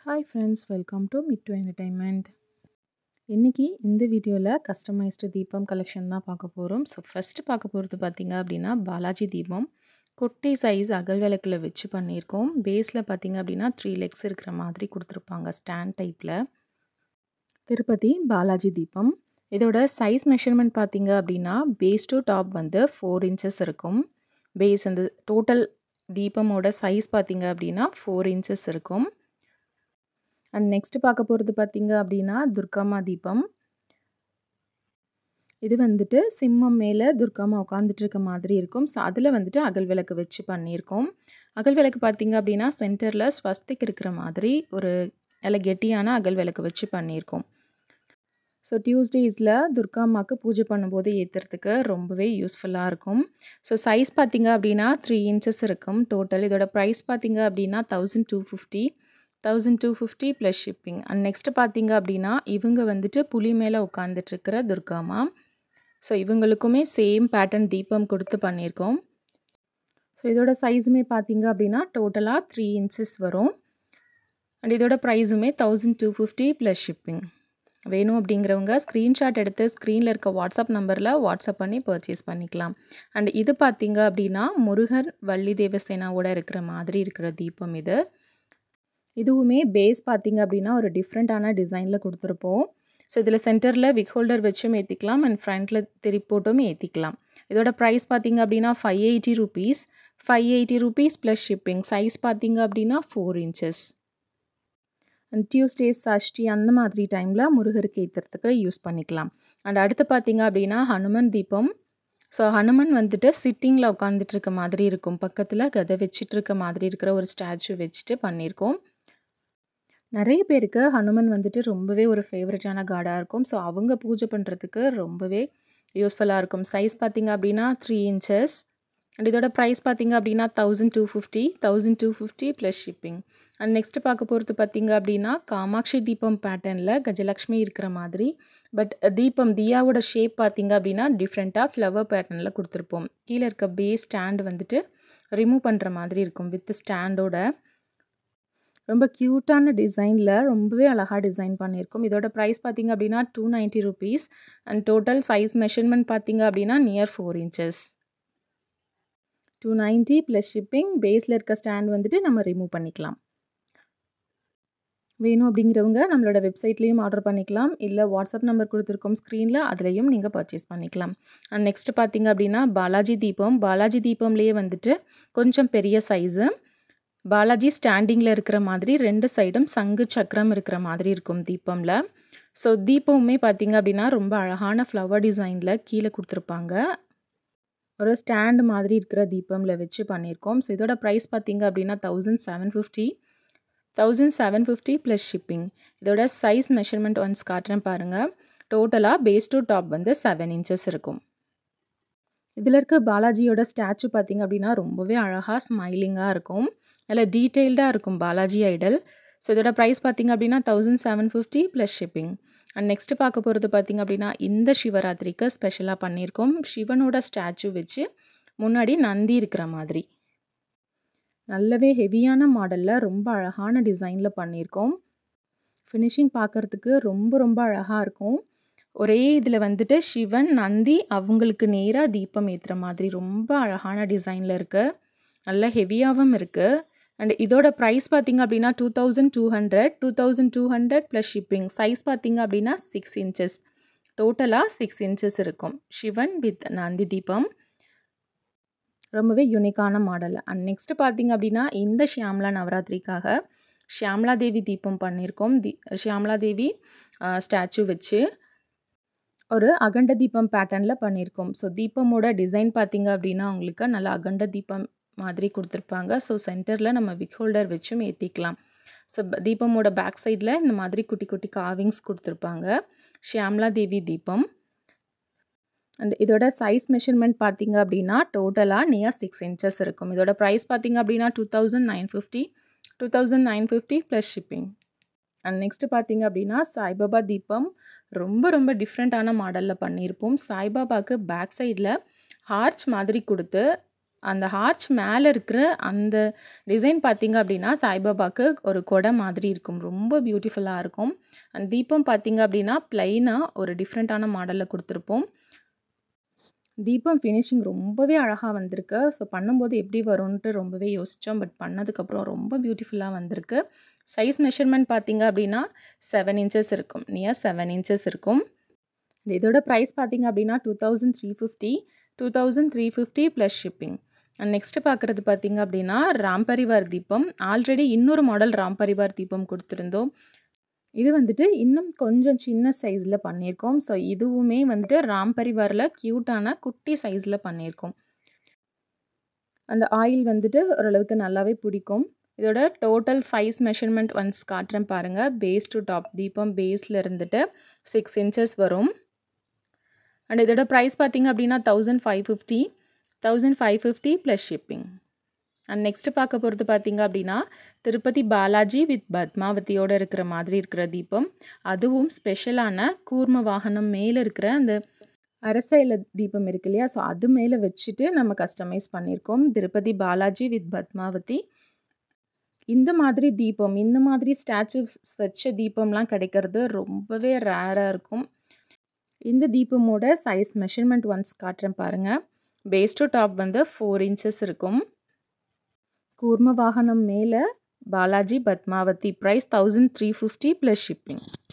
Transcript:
hi friends welcome to mid to entertainment இன்றைக்கி இந்த வீடியோவில் கஸ்டமைஸ்டு தீபம் கலெக்ஷன் தான் பார்க்க போகிறோம் ஸோ ஃபஸ்ட்டு பார்க்க போகிறது பார்த்திங்க அப்படின்னா பாலாஜி தீபம் குட்டி சைஸ் அகல் விளக்கில் வச்சு பண்ணியிருக்கோம் பேஸில் பார்த்திங்க அப்படின்னா த்ரீ லெக்ஸ் இருக்கிற மாதிரி கொடுத்துருப்பாங்க ஸ்டாண்ட் டைப்பில் திருப்பதி பாலாஜி தீபம் இதோட சைஸ் மெஷர்மெண்ட் பார்த்திங்க அப்படின்னா பேஸ் டு டாப் வந்து ஃபோர் இன்ச்சஸ் இருக்கும் பேஸ் அந்த டோட்டல் தீபமோட சைஸ் பார்த்திங்க அப்படின்னா ஃபோர் இன்ச்சஸ் இருக்கும் அண்ட் நெக்ஸ்ட் பார்க்க போகிறது பார்த்திங்க அப்படின்னா துர்காமா தீபம் இது வந்துட்டு சிம்மம் மேலே துர்காமா உட்காந்துட்டு இருக்க மாதிரி இருக்கும் ஸோ அதில் வந்துட்டு அகல் விளக்கு வச்சு பண்ணியிருக்கோம் அகல் விளக்கு பார்த்திங்க அப்படின்னா சென்டரில் ஸ்வஸ்திக் இருக்கிற மாதிரி ஒரு நல்ல கெட்டியான அகல் விளக்கு வச்சு பண்ணியிருக்கோம் ஸோ டியூஸ்டேஸில் துர்காமாவுக்கு பூஜை பண்ணும்போது ஏற்றுறதுக்கு ரொம்பவே யூஸ்ஃபுல்லாக இருக்கும் ஸோ சைஸ் பார்த்திங்க அப்படின்னா த்ரீ இன்ச்சஸ் இருக்கும் டோட்டல் இதோட ப்ரைஸ் பார்த்திங்க அப்படின்னா thousand two fifty thousand two fifty plus shipping and next பார்த்தீங்க அப்படின்னா இவங்க வந்துட்டு புலி மேலே உட்காந்துட்ருக்கிற துர்காமா ஸோ இவங்களுக்குமே சேம் பேட்டர்ன் தீபம் கொடுத்து பண்ணியிருக்கோம் ஸோ இதோட சைஸுமே பார்த்தீங்க அப்படின்னா டோட்டலாக த்ரீ இன்ச்சஸ் வரும் அண்ட் இதோட ப்ரைஸுமே thousand two fifty plus shipping வேணும் அப்படிங்கிறவங்க ஸ்க்ரீன்ஷாட் எடுத்து ஸ்க்ரீனில் இருக்க வாட்ஸ்அப் நம்பரில் வாட்ஸ்அப் பண்ணி பர்ச்சேஸ் பண்ணிக்கலாம் அண்ட் இது பார்த்தீங்க அப்படின்னா முருகன் வள்ளி தேவசேனாவோட இருக்கிற மாதிரி இருக்கிற தீபம் இது இதுவுமே பேஸ் பார்த்திங்க அப்படின்னா ஒரு டிஃப்ரெண்ட்டான டிசைனில் கொடுத்துருப்போம் ஸோ இதில் சென்டரில் விக் ஹோல்டர் வச்சும் ஏற்றிக்கலாம் அண்ட் ஃப்ரண்ட்டில் திருப்பி போட்டும் ஏற்றிக்கலாம் இதோட ப்ரைஸ் பார்த்திங்க அப்படின்னா five eighty rupees five eighty rupees plus shipping size பார்த்திங்க அப்படின்னா four inches and Tuesdays Sashti அந்த மாதிரி டைமில் முருகருக்கு ஏற்றுறதுக்கு யூஸ் பண்ணிக்கலாம் அண்ட் அடுத்து பார்த்திங்க அப்படின்னா ஹனுமன் தீபம் ஸோ ஹனுமன் வந்துட்டு சிட்டிங்கில் உட்காந்துட்டு இருக்க மாதிரி இருக்கும் பக்கத்தில் கதை வச்சுட்டு இருக்க மாதிரி இருக்கிற ஒரு ஸ்டாச்சு வச்சுட்டு பண்ணியிருக்கோம் நிறைய பேருக்கு ஹனுமன் வந்துட்டு ரொம்பவே ஒரு ஃபேவரட்டான காடாக இருக்கும் ஸோ அவங்க பூஜை பண்ணுறதுக்கு ரொம்பவே யூஸ்ஃபுல்லாக இருக்கும் சைஸ் பார்த்திங்க அப்படின்னா த்ரீ இன்ச்சஸ் அண்ட் இதோட ப்ரைஸ் பார்த்திங்க அப்படின்னா thousand two fifty thousand two fifty plus shipping and next பார்க்க போகிறது பார்த்திங்க அப்படின்னா காமாட்சி தீபம் பேட்டர்னில் கஜலக்ஷ்மி இருக்கிற மாதிரி பட் தீபம் தியாவோட ஷேப் பார்த்திங்க அப்படின்னா டிஃப்ரெண்ட்டாக ஃப்ளவர் பேட்டர்னில் கொடுத்துருப்போம் கீழே இருக்க பேஸ் ஸ்டாண்டு வந்துட்டு ரிமூவ் பண்ணுற மாதிரி இருக்கும் வித் ஸ்டாண்டோட ரொம்ப க்யூட்டான டிசைனில் ரொம்பவே அழகாக டிசைன் பண்ணியிருக்கோம் இதோட ப்ரைஸ் பார்த்திங்க அப்படின்னா two ninety rupees and total size measurement பார்த்திங்க அப்படின்னா near four inches two ninety plus shipping பேஸில் இருக்க ஸ்டாண்ட் வந்துட்டு நம்ம ரிமூவ் பண்ணிக்கலாம் வேணும் அப்படிங்கிறவங்க நம்மளோட வெப்சைட்லேயும் ஆர்டர் பண்ணிக்கலாம் இல்லை வாட்ஸ்அப் நம்பர் கொடுத்துருக்கோம் ஸ்க்ரீனில் அதுலேயும் நீங்கள் பர்ச்சேஸ் பண்ணிக்கலாம் அண்ட் நெக்ஸ்ட் பார்த்திங்க அப்படின்னா பாலாஜி தீபம் பாலாஜி தீபம்லேயே வந்துட்டு கொஞ்சம் பெரிய சைஸு பாலாஜி ஸ்டாண்டிங்கில் இருக்கிற மாதிரி ரெண்டு சைடும் சங்கு சக்கரம் இருக்கிற மாதிரி இருக்கும் தீபமில் ஸோ தீபமுமே பார்த்திங்க அப்படின்னா ரொம்ப அழகான ஃப்ளவர் டிசைனில் கீழே கொடுத்துருப்பாங்க ஒரு ஸ்டாண்ட் மாதிரி இருக்கிற தீபமில் வச்சு பண்ணியிருக்கோம் ஸோ இதோட ப்ரைஸ் பார்த்திங்க அப்படின்னா thousand seven fifty thousand seven fifty plus shipping இதோட சைஸ் மெஷர்மெண்ட் ஒன்ஸ் காட்டுறேன் பாருங்கள் டோட்டலாக பேஸ் டு டாப் வந்து செவன் இன்ச்சஸ் இருக்கும் இதில் இருக்க பாலாஜியோட ஸ்டாச்சு பார்த்திங்க அப்படின்னா ரொம்பவே அழகாக ஸ்மைலிங்காக இருக்கும் நல்ல டீட்டெயில்டாக இருக்கும் பாலாஜி ஐடல் ஸோ இதோட ப்ரைஸ் பார்த்திங்க அப்படின்னா thousand seven fifty plus shipping and next பார்க்க போகிறது பார்த்திங்க அப்படின்னா இந்த சிவராத்திரிக்கு ஸ்பெஷலாக பண்ணியிருக்கோம் சிவனோட ஸ்டாச்சு வச்சு முன்னாடி நந்தி இருக்கிற மாதிரி நல்லாவே ஹெவியான மாடலில் ரொம்ப அழகான டிசைனில் பண்ணியிருக்கோம் ஃபினிஷிங் பார்க்குறதுக்கு ரொம்ப ரொம்ப அழகாக இருக்கும் ஒரே இதில் வந்துட்டு சிவன் நந்தி அவங்களுக்கு நேராக தீபம் ஏற்றுற மாதிரி ரொம்ப அழகான டிசைனில் இருக்குது நல்ல ஹெவியாகவும் இருக்குது அண்ட் இதோட ப்ரைஸ் பார்த்திங்க அப்படின்னா two thousand two hundred two thousand two hundred plus shipping size பார்த்திங்க அப்படின்னா சிக்ஸ் இன்ச்சஸ் டோட்டலாக சிக்ஸ் இன்ச்சஸ் இருக்கும் சிவன் வித் நந்தி தீபம் ரொம்பவே யூனிக்கான மாடல் அண்ட் நெக்ஸ்ட்டு பார்த்திங்க அப்படின்னா இந்த ஷியாம்லா நவராத்திரிக்காக ஷியாம்லா தேவி தீபம் பண்ணியிருக்கோம் தி ஷியாம்லா தேவி ஸ்டாச்சு வச்சு ஒரு அகண்ட தீபம் பேட்டர்னில் பண்ணியிருக்கோம் ஸோ தீபமோட டிசைன் பார்த்திங்க அப்படின்னா உங்களுக்கு நல்லா அகண்ட தீபம் மாதிரி கொடுத்துருப்பாங்க ஸோ சென்டரில் நம்ம விக் ஹோல்டர் வச்சும் ஏற்றிக்கலாம் ஸோ தீபமோட பேக் சைடில் இந்த மாதிரி குட்டி குட்டி காவிங்ஸ் கொடுத்துருப்பாங்க ஷியாம்லா தேவி தீபம் அண்ட் இதோட சைஸ் மெஷர்மெண்ட் பார்த்திங்க அப்படின்னா டோட்டலாக நியர் சிக்ஸ் இன்ச்சஸ் இருக்கும் இதோட ப்ரைஸ் பார்த்திங்க அப்படின்னா two thousand nine fifty two thousand nine fifty plus shipping and next பார்த்திங்க அப்படின்னா சாய்பாபா தீபம் ரொம்ப ரொம்ப டிஃப்ரெண்ட்டான மாடலில் பண்ணியிருப்போம் சாய்பாபாவுக்கு பேக் சைடில் ஹார்ச் மாதிரி கொடுத்து அந்த ஆர்ச் மேலே இருக்கிற அந்த டிசைன் பார்த்தீங்க அப்படின்னா சாய்பாபாவுக்கு ஒரு கொடை மாதிரி இருக்கும் ரொம்ப பியூட்டிஃபுல்லாக இருக்கும் அண்ட் தீபம் பார்த்தீங்க அப்படின்னா ப்ளைனாக ஒரு டிஃப்ரெண்ட்டான மாடலில் கொடுத்துருப்போம் தீபம் ஃபினிஷிங் ரொம்பவே அழகாக வந்திருக்கு ஸோ பண்ணும்போது எப்படி வரும்ன்ட்டு ரொம்பவே யோசித்தோம் பட் பண்ணதுக்கப்புறம் ரொம்ப பியூட்டிஃபுல்லாக வந்திருக்கு சைஸ் மெஷர்மெண்ட் பார்த்தீங்க அப்படின்னா செவன் இன்ச்சஸ் இருக்கும் நியர் செவன் இன்ச்சஸ் இருக்கும் இதோட ப்ரைஸ் பார்த்தீங்க அப்படின்னா two thousand three fifty two thousand three fifty plus shipping and next பார்க்குறது பார்த்தீங்க அப்படின்னா ராம்பரிவார் தீபம் ஆல்ரெடி இன்னொரு மாடல் ராம்பரிவார் தீபம் கொடுத்துருந்தோம் இது வந்துட்டு இன்னும் கொஞ்சம் சின்ன சைஸில் பண்ணியிருக்கோம் ஸோ இதுவுமே வந்துட்டு ராம்பரிவாரில் க்யூட்டான குட்டி சைஸில் பண்ணியிருக்கோம் அந்த ஆயில் வந்துட்டு ஓரளவுக்கு நல்லாவே பிடிக்கும் இதோட டோட்டல் சைஸ் மெஷர்மெண்ட் ஒன்ஸ் காட்டுறேன் பாருங்கள் பேஸ் டு டாப் தீபம் பேஸில் இருந்துட்டு சிக்ஸ் இன்ச்சஸ் வரும் அண்ட் இதோட ப்ரைஸ் பார்த்தீங்க அப்படின்னா thousand five fifty thousand five fifty plus shipping and next பார்க்க போகிறது பார்த்தீங்க அப்படின்னா திருப்பதி பாலாஜி வித் பத்மாவதியோடு இருக்கிற மாதிரி இருக்கிற தீபம் அதுவும் ஸ்பெஷலான கூர்ம வாகனம் மேலே இருக்கிற அந்த அரசைல தீபம் இருக்கு இல்லையா ஸோ அது மேலே வச்சுட்டு நம்ம கஸ்டமைஸ் பண்ணியிருக்கோம் திருப்பதி பாலாஜி வித் பத்மாவதி இந்த மாதிரி தீபம் இந்த மாதிரி ஸ்டாச்சுஸ் வச்ச தீபம்லாம் கிடைக்கிறது ரொம்பவே ரேராக இருக்கும் இந்த தீபமோட சைஸ் மெஷர்மெண்ட் ஒன்ஸ் காட்டுறேன் பாருங்கள் பேஸ் டு டாப் வந்து ஃபோர் இன்ச்சஸ் இருக்கும் கூர்ம வாகனம் மேலே Balaji Padmavathi price thousand three fifty plus shipping